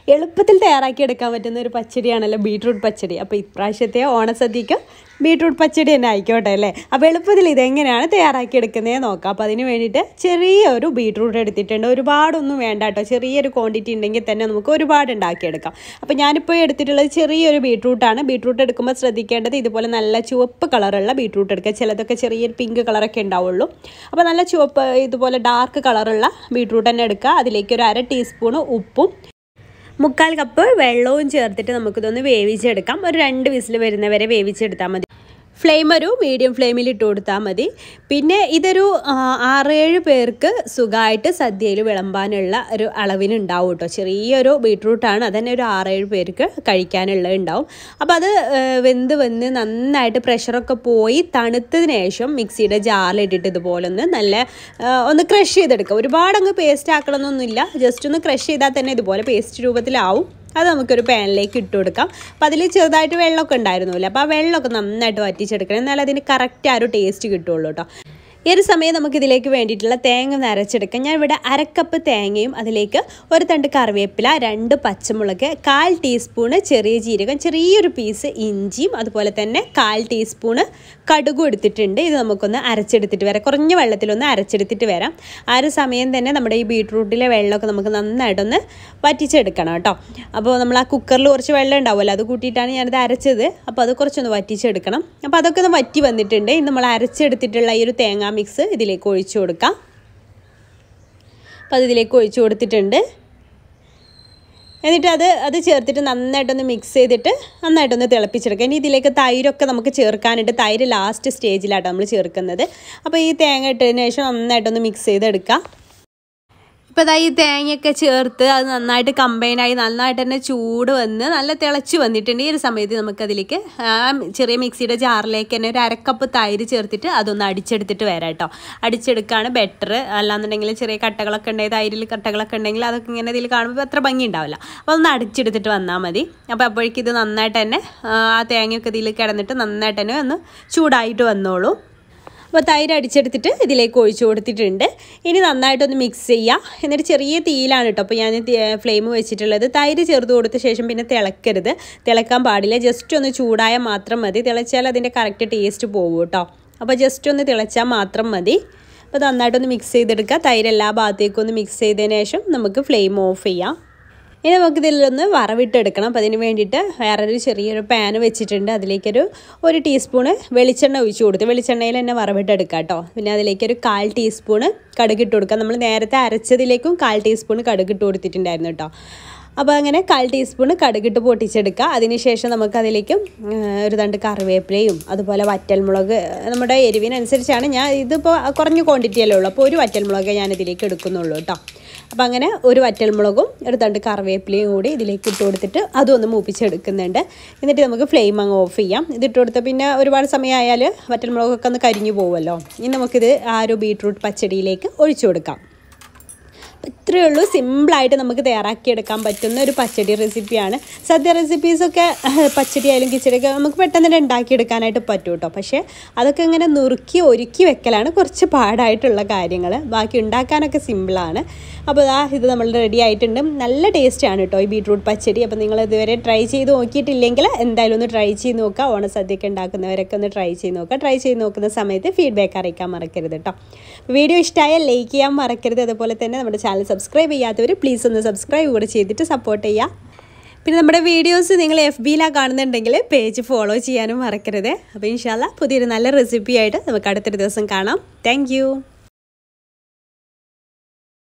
എളുപ്പത്തിൽ തയ്യാറാക്കി എടുക്കാൻ പറ്റുന്ന ഒരു പച്ചടിയാണല്ലോ ബീട്രൂട്ട് പച്ചടി അപ്പോൾ ഇപ്രാവശ്യത്തെ ഓണസദ്യക്ക് ബീട്രൂട്ട് പച്ചടി തന്നെ ആയിക്കോട്ടെ അല്ലേ അപ്പോൾ എളുപ്പത്തിൽ ഇതെങ്ങനെയാണ് തയ്യാറാക്കി എടുക്കുന്നത് നോക്കാം അപ്പോൾ അതിന് വേണ്ടിയിട്ട് ചെറിയൊരു ബീട്രൂട്ട് എടുത്തിട്ടുണ്ട് ഒരുപാടൊന്നും വേണ്ട കേട്ടോ ചെറിയൊരു ക്വാണ്ടിറ്റി ഉണ്ടെങ്കിൽ തന്നെ നമുക്ക് ഒരുപാട് ഉണ്ടാക്കിയെടുക്കാം അപ്പോൾ ഞാനിപ്പോൾ എടുത്തിട്ടുള്ളത് ചെറിയൊരു ബീട്രൂട്ടാണ് ബീട്രൂട്ട് എടുക്കുമ്പോൾ ശ്രദ്ധിക്കേണ്ടത് ഇതുപോലെ നല്ല ചുവപ്പ് കളറുള്ള ബീട്രൂട്ട് എടുക്കുക ചിലതൊക്കെ ചെറിയൊരു പിങ്ക് കളറൊക്കെ ഉണ്ടാവുള്ളൂ അപ്പോൾ നല്ല ചുവപ്പ് ഇതുപോലെ ഡാർക്ക് കളറുള്ള ബീട്രൂട്ട് തന്നെ എടുക്കുക അതിലേക്ക് ഒരു അര ടീസ്പൂൺ ഉപ്പും മുക്കാൽ കപ്പ് വെള്ളവും ചേർത്തിട്ട് നമുക്കിതൊന്ന് വേവിച്ചെടുക്കാം ഒരു രണ്ട് വിസിൽ വരുന്നവരെ വേവിച്ചെടുത്താൽ മതി ഫ്ലെയിം ഒരു മീഡിയം ഫ്ലെയിമിൽ ഇട്ട് കൊടുത്താൽ മതി പിന്നെ ഇതൊരു ആ, ആറേഴ് പേർക്ക് സുഖമായിട്ട് സദ്യയിൽ വിളമ്പാനുള്ള ഒരു അളവിന് ഉണ്ടാവും കേട്ടോ ചെറിയൊരു ബീട്രൂട്ടാണ് അതന്നെ ഒരു ആറേഴ് പേർക്ക് കഴിക്കാനുള്ളത് ഉണ്ടാവും അപ്പോൾ അത് ഏ, വെന്ത് വന്ന് നന്നായിട്ട് പ്രഷറൊക്കെ പോയി തണുത്തതിന് ശേഷം മിക്സിയുടെ ജാറിലിട്ടിട്ട് ഇതുപോലെ ഒന്ന് നല്ല ആ, ഒന്ന് ക്രഷ് ചെയ്തെടുക്കുക ഒരുപാട് അങ്ങ് പേസ്റ്റ് ആക്കണമെന്നൊന്നുമില്ല ജസ്റ്റ് ഒന്ന് ക്രഷ് ചെയ്താൽ തന്നെ ഇതുപോലെ പേസ്റ്റ് രൂപത്തിലാവും അത് നമുക്കൊരു പാനിലേക്ക് ഇട്ട് കൊടുക്കാം അപ്പോൾ അതിൽ ചെറുതായിട്ട് വെള്ളമൊക്കെ ഉണ്ടായിരുന്നില്ല അപ്പോൾ ആ വെള്ളമൊക്കെ നന്നായിട്ട് വറ്റിച്ചെടുക്കണം എന്നാൽ അതിന് കറക്റ്റ് ആ ഒരു ടേസ്റ്റ് കിട്ടുള്ളൂ കേട്ടോ ഈ ഒരു സമയം നമുക്ക് ഇതിലേക്ക് വേണ്ടിയിട്ടുള്ള തേങ്ങ ഒന്ന് അരച്ചെടുക്കാം ഞാൻ ഇവിടെ അരക്കപ്പ് തേങ്ങയും അതിലേക്ക് ഒരു തണ്ട് കറിവേപ്പില രണ്ട് പച്ചമുളക് കാൽ ടീസ്പൂണ് ചെറിയ ജീരകം ചെറിയൊരു പീസ് ഇഞ്ചിയും അതുപോലെ തന്നെ കാൽ ടീസ്പൂണ് കടുകും എടുത്തിട്ടുണ്ട് ഇത് നമുക്കൊന്ന് അരച്ചെടുത്തിട്ട് വരാം കുറഞ്ഞ വെള്ളത്തിലൊന്ന് അരച്ചെടുത്തിട്ട് വരാം ആ ഒരു സമയം തന്നെ നമ്മുടെ ഈ ബീട്രൂട്ടിലെ വെള്ളമൊക്കെ നമുക്ക് നന്നായിട്ടൊന്ന് വറ്റിച്ചെടുക്കണം കേട്ടോ അപ്പോൾ നമ്മൾ ആ കുക്കറിൽ കുറച്ച് വെള്ളം ഉണ്ടാവുമല്ലോ അത് കൂട്ടിയിട്ടാണ് ഞാനിത് അരച്ചത് അപ്പോൾ അത് കുറച്ചൊന്ന് വറ്റിച്ചെടുക്കണം അപ്പോൾ അതൊക്കെ ഒന്ന് വറ്റി വന്നിട്ടുണ്ട് ഇന്ന് നമ്മൾ അരച്ചെടുത്തിട്ടുള്ള ഈ ഒരു തേങ്ങാ മിക്സ് ഇതിലേക്ക് ഒഴിച്ചു കൊടുക്കാം അപ്പോൾ അത് ഇതിലേക്ക് ഒഴിച്ചു കൊടുത്തിട്ടുണ്ട് എന്നിട്ട് അത് അത് ചേർത്തിട്ട് നന്നായിട്ടൊന്ന് മിക്സ് ചെയ്തിട്ട് നന്നായിട്ടൊന്ന് തിളപ്പിച്ചെടുക്കുക ഇനി ഇതിലേക്ക് തൈരൊക്കെ നമുക്ക് ചേർക്കാനുണ്ട് തൈര് ലാസ്റ്റ് സ്റ്റേജിലാണ് നമ്മൾ ചേർക്കുന്നത് അപ്പോൾ ഈ തേങ്ങ ഇട്ടതിന് ശേഷം നന്നായിട്ടൊന്ന് മിക്സ് ചെയ്തെടുക്കാം ഇപ്പോൾ ഇതാ ഈ തേങ്ങയൊക്കെ ചേർത്ത് അത് നന്നായിട്ട് കമ്പൈനായി നന്നായിട്ട് തന്നെ ചൂട് വന്ന് നല്ല തിളച്ച് വന്നിട്ടുണ്ട് ഈ ഒരു സമയത്ത് നമുക്കതിലേക്ക് ആ ചെറിയ മിക്സിയുടെ ജാറിലേക്ക് തന്നെ ഒരു അരക്കപ്പ് തൈര് ചേർത്തിട്ട് അതൊന്ന് അടിച്ചെടുത്തിട്ട് വരാം കേട്ടോ അടിച്ചെടുക്കുകയാണ് ബെറ്റർ അല്ലാന്നുണ്ടെങ്കിൽ ചെറിയ കട്ടകളൊക്കെ ഉണ്ടെങ്കിൽ തൈരിൽ കട്ടകളൊക്കെ ഉണ്ടെങ്കിൽ അതൊക്കെ ഇങ്ങനെ ഇതിൽ കാണുമ്പോൾ അത്ര ഭംഗി ഉണ്ടാവില്ല അപ്പോൾ ഒന്ന് അടിച്ചെടുത്തിട്ട് വന്നാൽ മതി അപ്പോൾ അപ്പോഴേക്കും ഇത് നന്നായിട്ട് തന്നെ ആ തേങ്ങയൊക്കെ ഇതിൽ കിടന്നിട്ട് നന്നായിട്ട് തന്നെ ഒന്ന് ചൂടായിട്ട് വന്നോളൂ അപ്പോൾ തൈര് അടിച്ചെടുത്തിട്ട് ഇതിലേക്ക് ഒഴിച്ചു കൊടുത്തിട്ടുണ്ട് ഇനി നന്നായിട്ടൊന്ന് മിക്സ് ചെയ്യുക എന്നിട്ട് ചെറിയ തീയിലാണ് കേട്ടോ അപ്പോൾ ഞാൻ ഫ്ലെയിം വെച്ചിട്ടുള്ളത് തൈര് ചേർത്ത് കൊടുത്ത ശേഷം പിന്നെ തിളക്കരുത് തിളക്കാൻ പാടില്ല ജസ്റ്റ് ഒന്ന് ചൂടായാൽ മാത്രം മതി തിളച്ചാൽ അതിൻ്റെ കറക്റ്റ് ടേസ്റ്റ് പോകും കേട്ടോ അപ്പോൾ ജസ്റ്റ് ഒന്ന് തിളച്ചാൽ മാത്രം മതി അപ്പോൾ നന്നായിട്ടൊന്ന് മിക്സ് ചെയ്തെടുക്കുക തൈര് എല്ലാ ഭാഗത്തേക്കും ഒന്ന് മിക്സ് ചെയ്തതിന് ശേഷം നമുക്ക് ഫ്ലെയിം ഓഫ് ചെയ്യാം ഇനി നമുക്കിതിലൊന്ന് വറവിട്ടെടുക്കണം അപ്പോൾ അതിന് വേണ്ടിയിട്ട് വേറൊരു ചെറിയൊരു പാൻ വെച്ചിട്ടുണ്ട് അതിലേക്കൊരു ഒരു ടീസ്പൂണ് വെളിച്ചെണ്ണ ഒഴിച്ച് കൊടുത്ത് വെളിച്ചെണ്ണയിൽ തന്നെ വറവിട്ടെടുക്കാം കേട്ടോ പിന്നെ അതിലേക്കൊരു കാൽ ടീസ്പൂണ് കടുകിട്ട് കൊടുക്കാം നമ്മൾ നേരത്തെ അരച്ചതിലേക്കും കാൽ ടീസ്പൂണ് കടുകിട്ട് കൊടുത്തിട്ടുണ്ടായിരുന്നു കേട്ടോ അപ്പോൾ അങ്ങനെ കാൽ ടീസ്പൂണ് കടുകിട്ട് പൊട്ടിച്ചെടുക്കുക അതിനുശേഷം നമുക്കതിലേക്ക് ഒരു തണ്ട് കറിവേപ്പിലയും അതുപോലെ വറ്റൽമുളക് നമ്മുടെ എരിവിനനുസരിച്ചാണ് ഞാൻ ഇതിപ്പോൾ കുറഞ്ഞ ക്വാണ്ടിറ്റിയല്ലേ ഉള്ളൂ അപ്പോൾ ഒരു വറ്റൽമുളക് ഞാൻ ഇതിലേക്ക് എടുക്കുന്നുള്ളൂ കേട്ടോ അപ്പോൾ അങ്ങനെ ഒരു വറ്റൽമുളകും ഒരു തണ്ട് കറിവേപ്പിലയും കൂടി ഇതിലേക്ക് ഇട്ട് കൊടുത്തിട്ട് അതും ഒന്ന് മൂപ്പിച്ചെടുക്കുന്നുണ്ട് എന്നിട്ട് നമുക്ക് ഫ്ലെയിം അങ്ങ് ഓഫ് ചെയ്യാം ഇതിട്ട് കൊടുത്ത് പിന്നെ ഒരുപാട് സമയമായാൽ വറ്റൽമുളകൊക്കെ ഒന്ന് കരിഞ്ഞു പോകുമല്ലോ ഇനി നമുക്കിത് ആ ഒരു ബീട്രൂട്ട് പച്ചടിയിലേക്ക് ഒഴിച്ചു കൊടുക്കാം ഇത്രയേ ഉള്ളൂ സിമ്പിളായിട്ട് നമുക്ക് തയ്യാറാക്കിയെടുക്കാൻ പറ്റുന്ന ഒരു പച്ചടി റെസിപ്പിയാണ് സദ്യ റെസിപ്പീസൊക്കെ പച്ചടി ആയാലും കിച്ചടിയൊക്കെ നമുക്ക് പെട്ടെന്ന് തന്നെ ഉണ്ടാക്കിയെടുക്കാനായിട്ട് പറ്റും കേട്ടോ പക്ഷേ അതൊക്കെ ഇങ്ങനെ നുറുക്കി ഒരുക്കി വെക്കലാണ് കുറച്ച് പാടായിട്ടുള്ള കാര്യങ്ങൾ ബാക്കി ഉണ്ടാക്കാനൊക്കെ സിമ്പിളാണ് അപ്പോൾ ഇതാ ഇത് നമ്മൾ റെഡി ആയിട്ടുണ്ട് നല്ല ടേസ്റ്റാണ് കേട്ടോ ഈ ബീട്രൂട്ട് പച്ചടി അപ്പോൾ നിങ്ങൾ ഇതുവരെ ട്രൈ ചെയ്ത് നോക്കിയിട്ടില്ലെങ്കിൽ എന്തായാലും ഒന്ന് ട്രൈ ചെയ്ത് നോക്കുക ഓണസദ്യയൊക്കെ ഉണ്ടാക്കുന്നവരൊക്കെ ഒന്ന് ട്രൈ ചെയ്ത് നോക്കുക ട്രൈ ചെയ്ത് നോക്കുന്ന സമയത്ത് ഫീഡ്ബാക്ക് അറിയിക്കാൻ മറക്കരുത് കേട്ടോ വീഡിയോ ഇഷ്ടമായാൽ ലൈക്ക് ചെയ്യാൻ മറക്കരുത് അതുപോലെ തന്നെ നമ്മുടെ ചാനൽ സബ്സ്ക്രൈബ് ചെയ്യാത്തവർ പ്ലീസ് ഒന്ന് സബ്സ്ക്രൈബ് കൂടെ ചെയ്തിട്ട് സപ്പോർട്ട് ചെയ്യുക പിന്നെ നമ്മുടെ വീഡിയോസ് നിങ്ങൾ എഫ് ബിയിലാണ് കാണുന്നുണ്ടെങ്കിൽ പേജ് ഫോളോ ചെയ്യാനും മറക്കരുത് അപ്പോൾ ഇൻഷാല്ല പുതിയൊരു നല്ല റെസിപ്പി ആയിട്ട് നമുക്ക് അടുത്തൊരു ദിവസം കാണാം താങ്ക്